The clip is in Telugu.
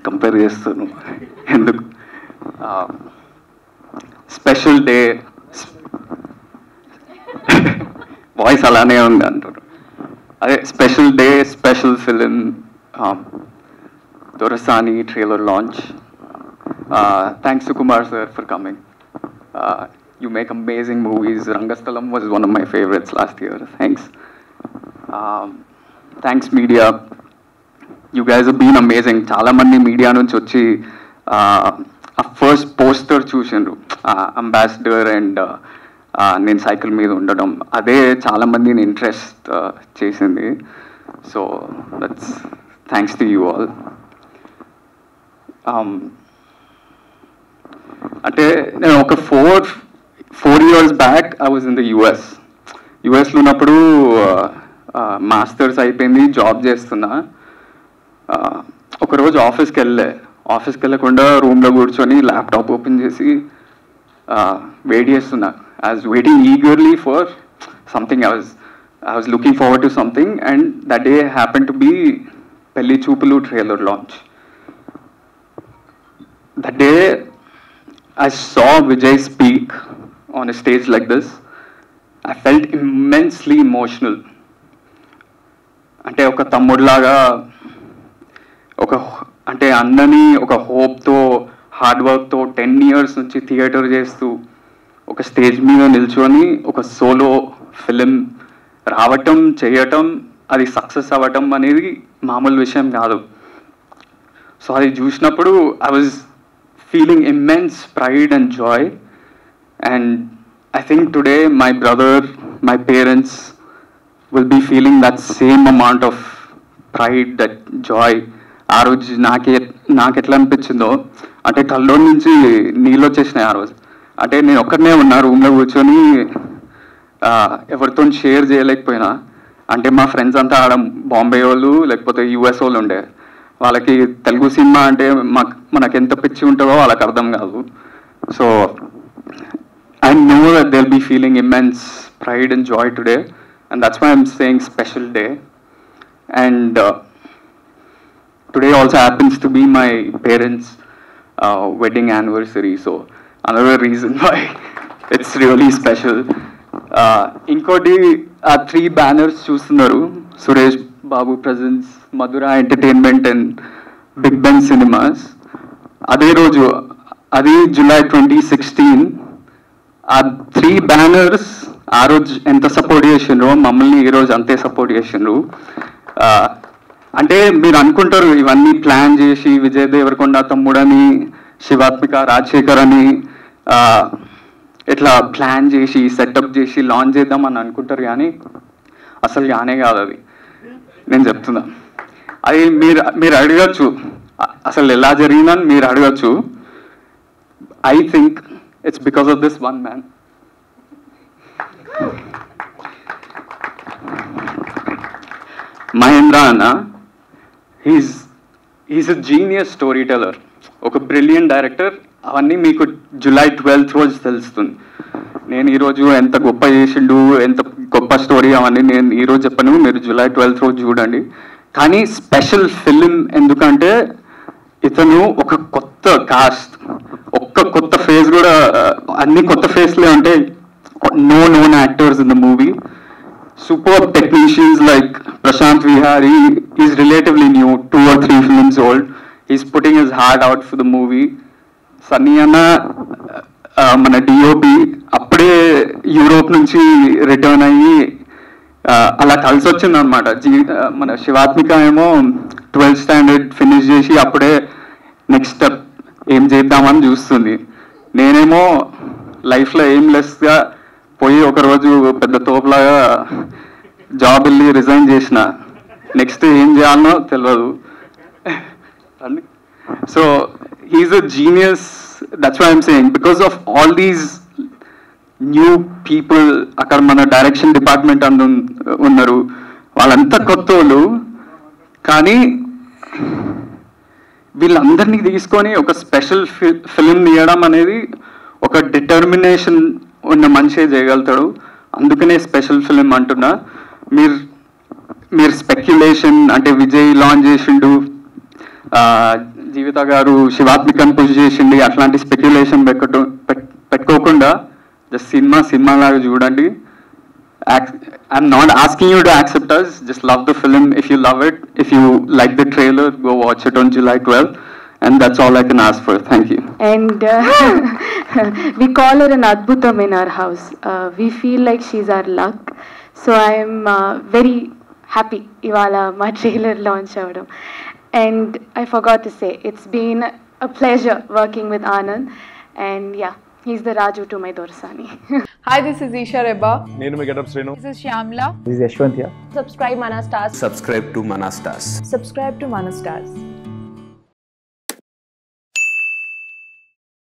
కంపేర్ చేస్తాను ఎందుకు స్పెషల్ డే వాయిస్ అలానే ఉంది అంటారు అదే special day special film Dorasani trailer launch thanks to Kumar sir for coming you make amazing movies Rangasthalam was one of my favourites last year thanks thanks media you guys been amazing చాలా మంది మీడియా నుంచి వచ్చి ఆ ఫస్ట్ పోస్టర్ చూసిండ్రు అంబాసిడర్ అండ్ నేను సైకిల్ మీద ఉండడం అదే చాలా మందిని ఇంట్రెస్ట్ చేసింది so that's thanks to you all అంటే నేను ఒక four four years back I was in the US యుఎస్లో ఉన్నప్పుడు మాస్టర్స్ అయిపోయింది జాబ్ చేస్తున్నా ఆ, ఒకరోజు ఆఫీస్కి వెళ్ళే ఆఫీస్కి వెళ్ళకుండా రూమ్లో కూర్చొని ల్యాప్టాప్ ఓపెన్ చేసి వెయిట్ చేస్తున్నా I was waiting eagerly for something I was I was looking forward to something and that day happen to be Pelli Choopulu trailer launch that day I saw Vijay speak on a stage like this. I felt immensely emotional. అంటే ఒక తమ్ముడిలాగా ఒక అంటే అన్నని ఒక హోప్తో హార్డ్ వర్క్తో టెన్ ఇయర్స్ నుంచి థియేటర్ చేస్తూ ఒక స్టేజ్ మీద నిల్చొని ఒక సోలో ఫిలిం రావటం చేయటం అది సక్సెస్ అవ్వటం అనేది మామూలు విషయం కాదు సో అది చూసినప్పుడు I was feeling immense pride and joy and I think today my brother my parents will be feeling that same amount of pride that joy ఆ రోజు నాకే నాకు ఎట్లా అనిపించిందో అంటే కల్లో నుంచి నీళ్ళు వచ్చేసినాయి ఆ రోజు అంటే నేను ఒక్కడనే ఉన్నా రూమ్లో కూర్చొని ఆ, ఎవరితో షేర్ చేయలేకపోయినా అంటే మా ఫ్రెండ్స్ అంతా ఆడ బాంబే వాళ్ళు లేకపోతే యూఎస్ వాళ్ళు ఉండే వాళ్ళకి తెలుగు సినిమా అంటే మాకు మనకు ఎంత పిచ్చి ఉంటుందో వాళ్ళకి అర్థం కాదు so I know that will be feeling immense pride and joy today and that's why I'm saying special day and today also happens to be my parents' uh, wedding anniversary. So another reason why it's really special. Uh, ఇంకోటి ఆ త్రీ బ్యానర్స్ చూస్తున్నారు Suresh Babu presents Madhura entertainment and Big Ben Cinemas అదే రోజు అది జూలై ట్వంటీ సిక్స్టీన్ ఆ త్రీ బ్యానర్స్ ఆ రోజు ఎంత సపోర్ట్ చేసిండ్రో మమ్మల్ని ఈ రోజు అంతే సపోర్ట్ చేసిండ్రు ఆ, అంటే మీరు అనుకుంటారు ఇవన్నీ ప్లాన్ చేసి విజయ్ దేవరకొండ తమ్ముడని శివాత్మిక రాజశేఖర్ అని ఆ, ఇట్లా ప్లాన్ చేసి సెటప్ చేసి లాంచ్ చేద్దామని అనుకుంటారు కానీ అసలు కానే కాదు అది నేను చెప్తున్నా అది మీరు మీరు అడగచ్చు అ- అసలు ఎలా జరిగిందని మీరు అడగచ్చు I think it's because of this one man Mahendra అన్న he's he's a genius storyteller ఒక బ్రిలియంట్ డైరెక్టర్ అవన్నీ మీకు జూలై ట్వెల్త్ రోజు తెలుస్తుంది నేను ఈరోజు ఎంత గొప్ప చేసిండు ఎంత గొప్ప స్టోరీ అవన్నీ నేను ఈరోజు చెప్పను మీరు జూలై ట్వెల్త్ రోజు చూడండి కానీ స్పెషల్ ఫిలిం ఎందుకంటే ఇతను ఒక కొత్త కాస్ట్ ఒక్క కొత్త ఫేస్ కూడా అన్ని కొత్త ఫేస్లే అంటే no known actors in the movie superb technicians like Prashant Vihari. He's relatively new, two or three films old. He's putting his heart out for the movie. Sunny అన్న ఆ, మన డిఓపి అప్పుడే యూరోప్ నుంచి రిటర్న్ అయ్యి ఆ, అలా కలిసి వచ్చింది అనమాట జీ ఆ, మన శివాత్మిక ఏమో ట్వెల్త్ స్టాండర్డ్ ఫినిష్ చేసి అప్పుడే నెక్స్ట్ స్టెప్ ఏం చేద్దామని చూస్తుంది నేనేమో లైఫ్లో ఏం లెస్గా పోయి ఒకరోజు పెద్ద తోపులాగా జాబ్ వెళ్ళి రిజైన్ చేసిన నెక్స్ట్ ఏం చేయాలనో తెలియదు so he's a genius that's why I'm saying because of all these new people అక్కడ మన డైరెక్షన్ డిపార్ట్మెంట్ అందు ఉన్నారు వాళ్ళంతా కొత్త వాళ్ళు కానీ వీళ్ళందరినీ తీసుకొని ఒక స్పెషల్ ఫిలిం తీయడం అనేది ఒక డిటర్మినేషన్ ఉన్న మనిషే చేయగలుగుతాడు అందుకనే స్పెషల్ ఫిలిం అంటున్నా మీరు మీరు స్పెక్యులేషన్ అంటే విజయ్ లాంచ్ చేసిండు ఆ, జీవిత గారు శివాత్మికని పుష్ చేసిండి అట్లాంటి స్పెక్యులేషన్ పెట్టు పెట్- పెట్టుకోకుండా జస్ట్ సినిమా సినిమా లాగా చూడండి I'm not asking you to accept us just love the film if you love it if you like the trailer go watch it on July twelve and that's all I can ask for thank you And uh, we call her an Adbhutam in our house. Uh, we feel like she's our luck. So I'm uh, very happy ఇవాళ మా ట్రైలర్ లాంచ్ అవ్వడం and I forgot to say it's been a pleasure working with Anand and yeah he's the Raju to my Dorasani Hi, this is Isha Reba. నేను మీ getup Srinu This is Shyamla. This is Yashwant here. Subscribe Mana Stars. subscribe to Manastas. Subscribe to Mana Stars.